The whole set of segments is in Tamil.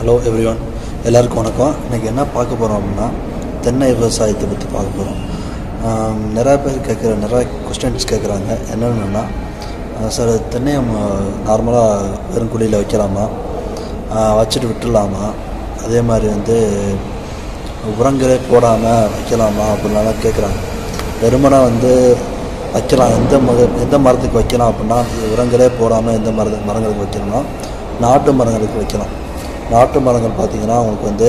ஹலோ எவ்ரிஒன் எல்லாருக்கும் வணக்கம் இன்றைக்கி என்ன பார்க்க போகிறோம் அப்படின்னா தென்னை விவசாயத்தை பற்றி பார்க்க போகிறோம் நிறையா பேர் கேட்குற நிறையா கொஸ்டின்ஸ் கேட்குறாங்க என்னென்னா சார் தென்னையை நார்மலாக வெறும் குழியில் வைக்கலாமா ஆஹ் வச்சுட்டு விட்டுடலாமா அதே மாதிரி வந்து உரங்களே போடாமல் வைக்கலாமா அப்படின்லாம் கேட்குறாங்க வெறுமனை வந்து வைக்கலாம் எந்த மர எந்த மரத்துக்கு வைக்கலாம் அப்படின்னா உரங்களே போடாமல் எந்த மர மரங்களுக்கு வைக்கணும்னா நாட்டு மரங்களுக்கு வைக்கலாம் நாட்டு மரங்கள் பார்த்திங்கன்னா உங்களுக்கு வந்து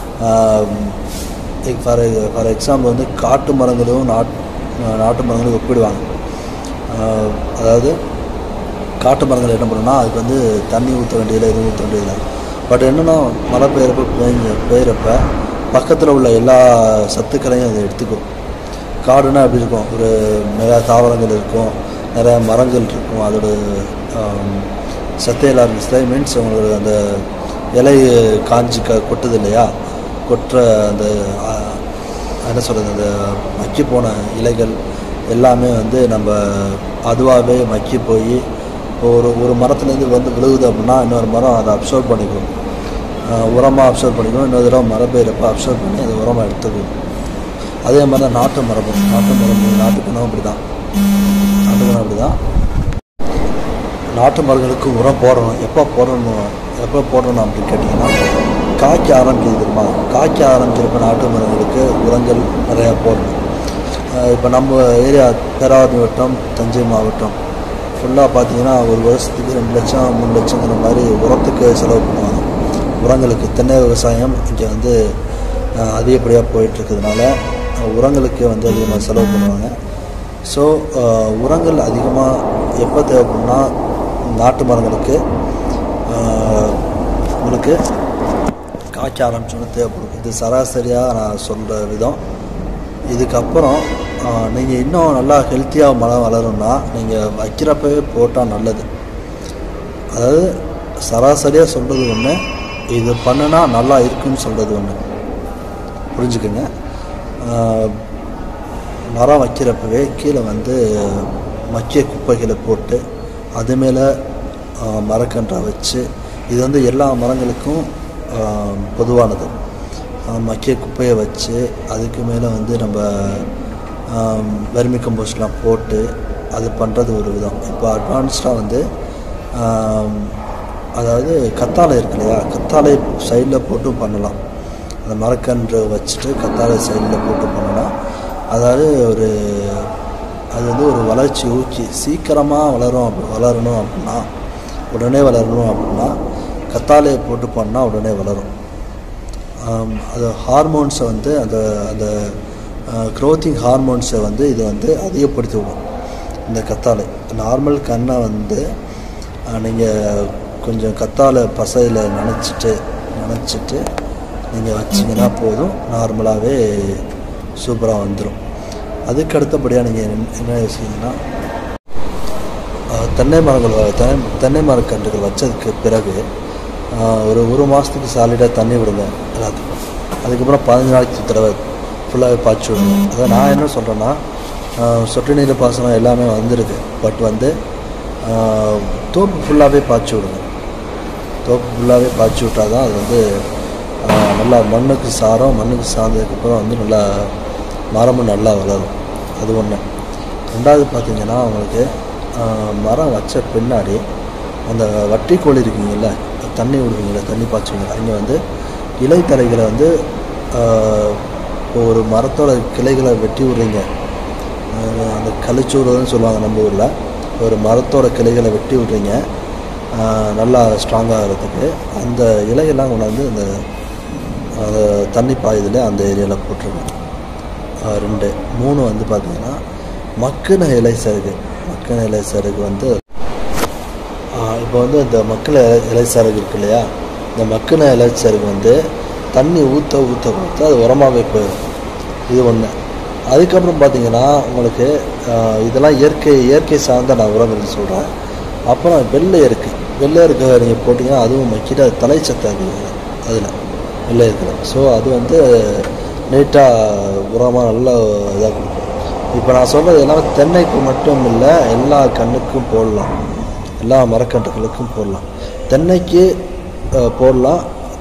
ஃபார் ஃபார் எக்ஸாம்பிள் வந்து காட்டு மரங்களும் நாட் நாட்டு மரங்களும் ஒப்பிடுவாங்க ஆஹ் அதாவது காட்டு மரங்கள் என்ன பண்ணுன்னா அதுக்கு வந்து தண்ணி ஊற்ற வேண்டியதில்லை எதுவும் ஊற்ற வேண்டியதில்லை பட் என்னென்னா மழை பெய்யறப்ப பெய்ஞ்ச பெய்யறப்ப பக்கத்தில் உள்ள எல்லா சத்துக்களையும் அதை எடுத்துக்கும் காடுனா எப்படி இருக்கும் ஒரு நிறையா தாவரங்கள் இருக்கும் நிறையா மரங்கள் இருக்கும் அதோட ஆம், சத்தையெல்லாம் இருந்துச்சு மீன்ஸ் அவங்களோட அந்த இலை காஞ்சி க கொட்டுது இல்லையா கொட்டுற அந்த ஆ, என்ன சொல்கிறது அந்த மக்கி போன இலைகள் எல்லாமே வந்து நம்ம அதுவாகவே மக்கி போய் ஒரு ஒரு மரத்துலேருந்து வந்து விழுகுது அப்படின்னா இன்னொரு மரம் அதை அப்சர்வ் பண்ணிக்கும் உரமாக அப்சர்வ் பண்ணிக்கும் இன்னொரு தடவை மழை பெய்யறப்ப அப்சர்வ் பண்ணி அது உரமாக எடுத்துக்கும் அதே மாதிரி தான் நாட்டு மரபு நாட்டு மரபு நாட்டு குணம் அப்படி தான் நாட்டு குணம் அப்படி தான் நாட்டு மரங்களுக்கு உரம் போடணும் எப்போ போடணும் எப்போ போடணும் அப்படின்னு கேட்டிங்கன்னா காய்க்க ஆரம்பிக்குது தெரியுமா காய்க்க ஆரம்பிக்கிறப்ப நாட்டு மரங்களுக்கு உரங்கள் நிறையா போடணும் இப்போ நம்ம ஏரியா பேராவதி மாவட்டம் தஞ்சை மாவட்டம் ஃபுல்லாக பார்த்தீங்கன்னா ஒரு வருஷத்துக்கு ரெண்டு லட்சம் மூணு லட்சங்கிற மாதிரி உரத்துக்கு செலவு பண்ணுவாங்க உரங்களுக்கு தென்னை விவசாயம் இங்கே வந்து அஹ், அதிகப்படியாக போயிட்டுருக்கிறதுனால உரங்களுக்கு வந்து அதிகமாக செலவு பண்ணுவாங்க ஸோ உரங்கள் அதிகமாக எப்போ தேவைப்படும்னா நாட்டு மரங்களுக்கு அஹ், உங்களுக்கு காய்ச்ச ஆரம்பிச்சோன்னு தேவைப்படும் இது சராசரியாக நான் சொல்கிற விதம் இதுக்கப்புறம் நீங்கள் இன்னும் நல்லா ஹெல்த்தியாக மரம் வளரும்னா நீங்கள் வைக்கிறப்பவே போட்டால் நல்லது அதாவது சராசரியாக சொல்கிறது ஒன்று இது பண்ணுனா நல்லா இருக்குன்னு சொல்கிறது ஒன்று புரிஞ்சுக்கோங்க ஆஹ், மரம் வைக்கிறப்பவே கீழே வந்து மக்கிய குப்பைகளை போட்டு அது மேலே மரக்கன்றை வச்சு இது வந்து எல்லா மரங்களுக்கும் ஆஹ், பொதுவானது ஆஹ், மக்கிய குப்பையை வச்சு அதுக்கு மேலே வந்து நம்ம வெர்மி கம்போஸ்ட்லாம் போட்டு அது பண்ணுறது ஒரு விதம் இப்போ அட்வான்ஸ்டாக வந்து ஆம், அதாவது கத்தாழை இருக்கு இல்லையா கத்தாழை சைடில் போட்டும் பண்ணலாம் அந்த மரக்கன்று வச்சுட்டு கத்தாழை சைடில் போட்டு பண்ணலாம் அதாவது ஒரு அது வந்து ஒரு வளர்ச்சி ஊக்கி சீக்கிரமாக வளரும் அப்படி வளரணும் அப்படின்னா உடனே வளரணும் அப்படின்னா கத்தாழையை போட்டு பண்ணால் உடனே வளரும் ஆம், அது ஹார்மோன்ஸை வந்து அந்த அந்த க்ரோத்திங் ஹார்மோன்ஸை வந்து இது வந்து அதிகப்படுத்தி விடும் இந்த கத்தாழை நார்மல் கண்ணை வந்து நீங்கள் கொஞ்சம் கத்தாழை பசையில் நனைச்சிட்டு நனைச்சிட்டு நீங்கள் வச்சிங்கன்னா போதும் நார்மலாகவே சூப்பராக வந்துடும் அதுக்கு அடுத்தபடியாக நீங்கள் என்ன யோசிக்கீங்கன்னா ஆஹ் தென்னை மரங்கள் வ- தென்னை தென்னை மரக்கன்றுகள் வச்சதுக்கு பிறகு ஆஹ் ஒரு ஒரு மாதத்துக்கு சாலிடாக தண்ணி விடுங்க எல்லாத்துக்கும் அதுக்கப்புறம் பதினஞ்சு நாளைக்கு ஒரு தடவை ஃபுல்லாகவே பாய்ச்சி விடுங்க அதான் நான் என்ன சொல்கிறேன்னா சொட்டு நீர் பாசனம் எல்லாமே வந்திருக்கு பட் வந்து ஆஹ் தோப்பு ஃபுல்லாகவே பாய்ச்சி விடுங்க தோப்பு ஃபுல்லாகவே பாய்ச்சி விட்டால் தான் அது வந்து ஆஹ் நல்லா மண்ணுக்கு சாரம் மண்ணுக்கு சார்ந்ததுக்கப்புறம் வந்து நல்லா மரமும் நல்லா வளரும் அது ஒன்று ரெண்டாவது பார்த்தீங்கன்னா உங்களுக்கு ஆஹ் மரம் வச்ச பின்னாடி அந்த வட்டி கோழி இருக்கீங்கல்ல தண்ணி விடுவீங்கல்ல தண்ணி பாய்ச்சுவீங்க அங்கே வந்து இலைத்தலைகளை வந்து ஆஹ் இப்போ ஒரு மரத்தோட கிளைகளை வெட்டி விடுறீங்க ஆஹ் அந்த கழிச்சூடுறதுன்னு சொல்லுவாங்க நம்ம ஊரில் ஒரு மரத்தோட கிளைகளை வெட்டி விடுறீங்க ஆஹ் நல்லா ஸ்ட்ராங்காகிறதுக்கு அந்த இலையெல்லாம் கொண்டாந்து அந்த அந்த தண்ணி பாயுதுல அந்த ஏரியாவில் போட்டிருக்கோம் ஆஹ் ரெண்டு மூணு வந்து பார்த்தீங்கன்னா மக்கின இலை சருகு மக்கின இலை சருகு வந்து ஆஹ் இப்போ வந்து இந்த மக்கின இலை- இலை சருகு இருக்கு இல்லையா இந்த மக்கின இலை சருகு வந்து தண்ணி ஊற்ற ஊற்ற ஊற்ற அது உரமாகவே போயிடும் இது ஒன்று அதுக்கப்புறம் பார்த்தீங்கன்னா உங்களுக்கு ஆஹ் இதெல்லாம் இயற்கை இயற்கை சார்ந்த நான் உரங்கள் சொல்கிறேன் அப்புறம் வெள்ளை இருக்கு வெள்ளை இருக்க நீங்கள் போட்டிங்கன்னா அதுவும் மக்கிட்டு அது தலைச்சத்து அதிகம் அதில் வெள்ளை இருக்கிற ஸோ அது வந்து நீட்டாக உரமாக நல்ல இதாக கொடுக்கும் இப்போ நான் சொல்கிறது எல்லாமே தென்னைக்கு மட்டும் இல்லை எல்லா கண்ணுக்கும் போடலாம் எல்லா மரக்கன்றுகளுக்கும் போடலாம் தென்னைக்கு அஹ், போடலாம்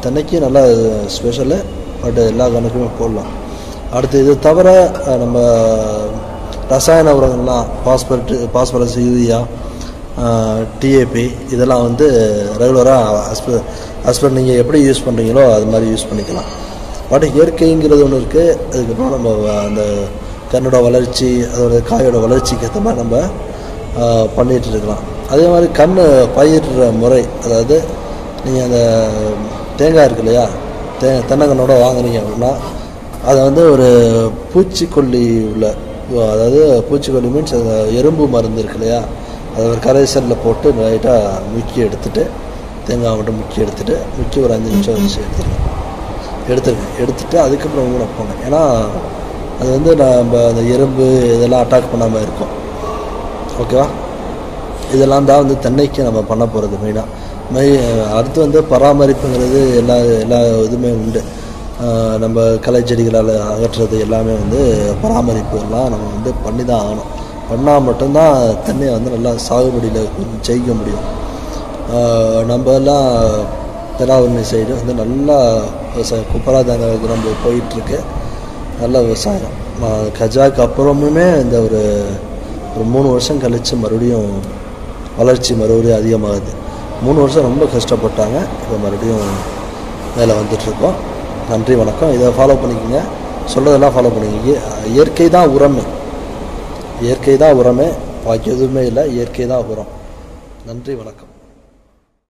தென்னைக்கு நல்லா ஸ்பெஷலு பட் எல்லா கணக்குமே போடலாம் அடுத்து இது தவிர அஹ், நம்ம ரசாயன உரங்கள்லாம் பாஸ்பரட் பாஸ்பரஸ் யூரியா டிஏபி இதெல்லாம் வந்து ரெகுலராக அஸ்ப அஸ்பர் நீங்கள் எப்படி யூஸ் பண்ணுறீங்களோ அது மாதிரி யூஸ் பண்ணிக்கலாம் பட் இயற்கைங்கிறது ஒன்று இருக்குது அதுக்கப்புறம் நம்ம அந்த கண்ணோட வளர்ச்சி அதோட காயோட வளர்ச்சிக்கு ஏற்ற மாதிரி நம்ம ஆஹ், பண்ணிட்டு இருக்கலாம் அதே மாதிரி கண் பயிர்ற முறை அதாவது நீங்கள் அந்த தேங்காய் இருக்கு இல்லையா தே தென்னங்கண்ணோட வாங்குறீங்க அப்படின்னா அதை வந்து ஒரு பூச்சிக்கொல்லி உள்ள அதாவது பூச்சிக்கொல்லி மீன்ஸ் எறும்பு மருந்து இருக்கு இல்லையா அதை ஒரு கரைசலில் போட்டு லைட்டாக முக்கி எடுத்துட்டு தேங்காய் மட்டும் முக்கி எடுத்துட்டு முக்கி ஒரு அஞ்சு நிமிஷம் வச்சு எடுத்துருங்க எடுத்துருங்க எடுத்துட்டு அதுக்கப்புறம் ஊற போங்க ஏன்னா அது வந்து நம்ம அந்த எறும்பு இதெல்லாம் அட்டாக் பண்ணாமல் இருக்கும் ஓகேவா இதெல்லாம் தான் வந்து தென்னைக்கு நம்ம பண்ண போகிறது மெயினாக மெய் அடுத்து வந்து பராமரிப்புங்கிறது எல்லா எல்லா இதுவுமே உண்டு ஆஹ் நம்ம களை செடிகளால் அகற்றுறது எல்லாமே வந்து பராமரிப்பு எல்லாம் நம்ம வந்து பண்ணி தான் ஆகணும் பண்ணால் மட்டும்தான் தென்னையை வந்து நல்லா சாகுபடியில் ஜெயிக்க முடியும் ஆஹ் நம்ம எல்லாம் தெனாவூர்ணி சைடு வந்து நல்லா விவசாயம் குப்பரா தாங்க நம்ம போயிட்டுருக்கு நல்ல விவசாயம் ஆஹ் கஜாக்கு அப்புறமுமே இந்த ஒரு ஒரு மூணு வருஷம் கழித்து மறுபடியும் வளர்ச்சி மறுபடியும் அதிகமாகுது மூணு வருஷம் ரொம்ப கஷ்டப்பட்டாங்க இப்போ மறுபடியும் மேலே வந்துட்டுருக்கோம் நன்றி வணக்கம் இதை ஃபாலோ பண்ணிக்கோங்க சொல்கிறதெல்லாம் ஃபாலோ பண்ணிக்கோங்க இயற்கை தான் உரமே இயற்கை தான் உரமே பாக்கி எதுவுமே இல்லை இயற்கை தான் உரம் நன்றி வணக்கம்